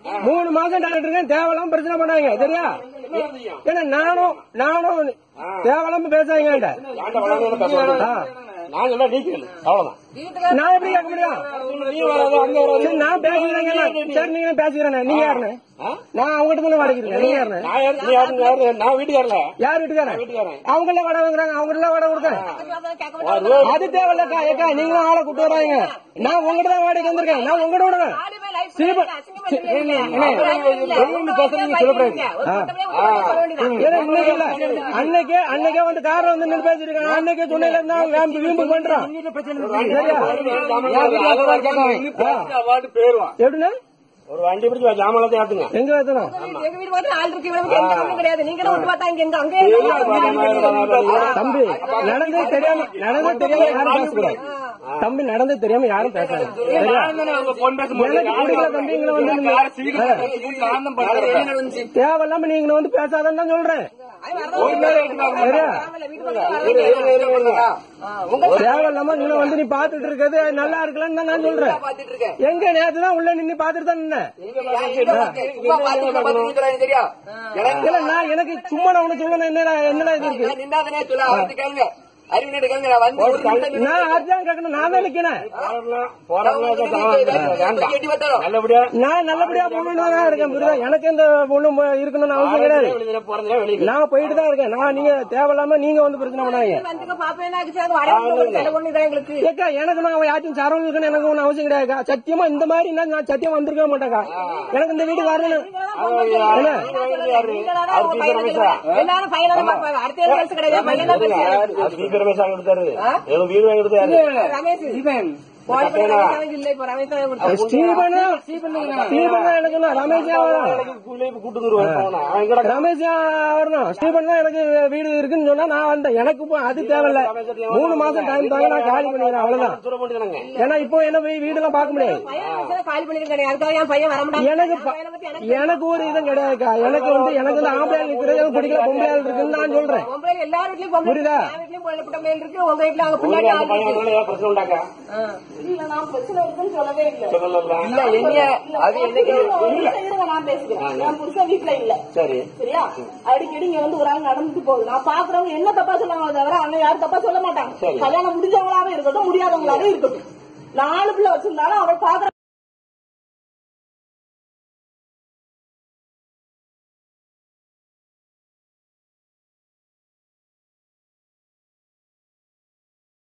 மூணு மாசம் டாக்டர் இருக்கேன் தேவையில்லாம பிரச்சனை பண்ணாங்க சரியா ஏன்னா நானும் நானும் தேவையில்லாம பேசாங்க என்கிட்ட. ஏன்டா வளர்ந்தவன பேச மாட்டேன். ஆ. நான் சொல்ல நீ கேளு அவ்வளவுதான் நான் எப்படி கேட்க முடியும் நீ வராது அங்க வராது சரி, நான் பேசுகிறேன் சரி நீங்க பேசுகிறேன் நீங்க யாருன்னு ஆ? நான் அவங்ககிட்ட தானே வாடகைக்கிறேன் நீங்க யாருன்னு நான் யாரு நீ யாரு யாரு நான் வீட்டுக்காரல யார் வீட்டுக்காரன் வீட்டுக்காரன் அவங்க எல்லாம் வாடகை வாங்குறாங்க அவங்க எல்லாம் வாடகை கொடுக்கேன் அது தேவையில்லக்கா ஏக்கா நீங்களும் ஆளை கூட்டு வராங்க நான் உங்ககிட்ட தான் வாடகை வந்திருக்கேன் நான் உங்ககிட்ட விடுவேன் ஏன்னா இன்னைக்கு இல்ல அன்னைக்கே அன்னைக்கே வந்து காரை வந்து நின்று பேசிருக்காங்க அன்னைக்கே துணையில இருந்தா வேம்பு வீம்பு பண்றான் அவார்டு பேருவான் எப்படின்னா ஒரு வண்டி பிடிச்சி ஜாமலத்தை ஏத்துங்க எங்க ஏத்தணும் எங்க வீடு பார்த்து ஆள் இருக்கு இவனுக்கு எந்த கவலையும் கிடையாது நீங்களும் விட்டு பார்த்தா இங்க எங்க அங்கே தம்பி நடந்தது தெரியாம நடந்தது தெரியாம யாரும் பேசக்கூடாது தம்பி நடந்தது தெரியாம யாரும் பேசாது சரியா எனக்கு பிடிக்கல தம்பிங்களை வந்து நீங்க- தேவையில்லாம நீங்க வந்து பேசாதன்னு தான் சொல்றேன் சரியா தேவையில்லாம நீங்க வந்து நீ பாத்துட்டு இருக்கிறது நல்லா இருக்கலன்னு தான் நான் சொல்றேன் எங்க நேத்து தான் உள்ள நின்னு பாத்துட்டு தான் நின்னேன் இல்ல நான் எனக்கு சும்மா நான் உனக்கு சொல்லணும் என்னடா என்னடா இது இருக்கு நான் அர்ஜான் கேட்கணும் நான் தான் நிக்கிறேன் நல்லபடியா நான் நல்லபடியா போகணும்னு தான் இருக்கேன் புரியுதா எனக்கு எந்த பொண்ணும் இருக்கணும்னு அவசியம் கிடையாது வெளியில போறதுல வெளியே நான் போயிட்டு தான் இருக்கேன் நான் நீங்க தேவையில்லாம நீங்க வந்து பிரச்சனை பண்ணாங்க வந்துங்க பாப்பேன் ஒண்ணு இதான் எங்களுக்கு ஏக்கா எனக்கு நான் யாச்சும் சரவணம் இருக்கணும் எனக்கு ஒன்றும் அவசியம் கிடையாதுக்கா சத்தியமா இந்த மாதிரி நான் நான் சத்தியம் வந்திருக்க மாட்டேக்கா எனக்கு இந்த வீட்டுக்கு வரணும் என்ன எல்லாரும் பையனால பாப்பாங்க அடுத்த ஏழு வயசு கிடையாது பையன் தான் பெருசு. அது வீட்டு ரமேஷ் வாங்கி கொடுத்தாரு ஏதோ வீடு வாங்கி கொடுத்தாரு ரமேஷ் போய் போய் ரமேஷ் இல்ல இப்ப ரமேஷ் தான் கொடுத்தாரு. ஸ்டீபனா ஸ்டீபன் தான் எனக்கு நான் ரமேஷா வரணும் கூட்டு வருவான் அவன் எங்கடா ரமேஷா வரணும் ஸ்டீபன் தான் எனக்கு வீடு இருக்குன்னு சொன்னா நான் வந்தேன் எனக்கு இப்போ அது தேவையில்ல மூணு மாசம் டைம் தாங்க நான் காலி பண்ணிடுறேன் அவ்வளவுதான் தூர போட்டுதானங்க ஏன்னா இப்போ என்ன போய் வீடெல்லாம் பார்க்க முடியாது பையன் வயசுல காலி பண்ணிருக்கேன் அதுக்காக என் பையன் வர முடியாது எனக்கு ப- எனக்கு ஒரு இதுவும் கிடையாதுக்கா எனக்கு வந்து எனக்கு வந்து ஆம்பளை நிக்கிறது எனக்கு பிடிக்கல பொம்பளை ஆள் இருக்குன்னு நான் சொல்றேன் பொம்பளை எல்லார் வீட்லயும் பொம்பளை புரியுதா? என் வீட்லயும் பொம்பளை புட்ட மேல் இருக்கு உங்க வீட்ல அங்க பின்னாடி ஆள் பையன் இருக்கு. வந்தாலும் ஏதாவது பிரச்சனை உண்டாக்கா இல்ல நான் பிரச்சனை இருக்குன்னு சொல்லவே இல்லை சொல்லலாம் இல்ல என்னைய அது என்னைக்கு இல்ல, இருங்க, நான் பேசுகிறேன் என் புருஷன் வீட்டுல இல்ல சரி சரியா அடிக்கடி இங்க வந்து ஒரு ஆள் நடந்துட்டு போகுது நான் பாக்குறவங்க என்ன தப்பா சொல்லுவாங்க தவிர அங்க யாரும் தப்பா சொல்ல மாட்டாங்க சரி. கல்யாணம் முடிஞ்சவங்களாவே இருக்கட்டும் முடியாதவங்களாவே இருக்கட்டும் நாலு பிள்ளை வச்சிருந்தாலும் அவரை பாக்குற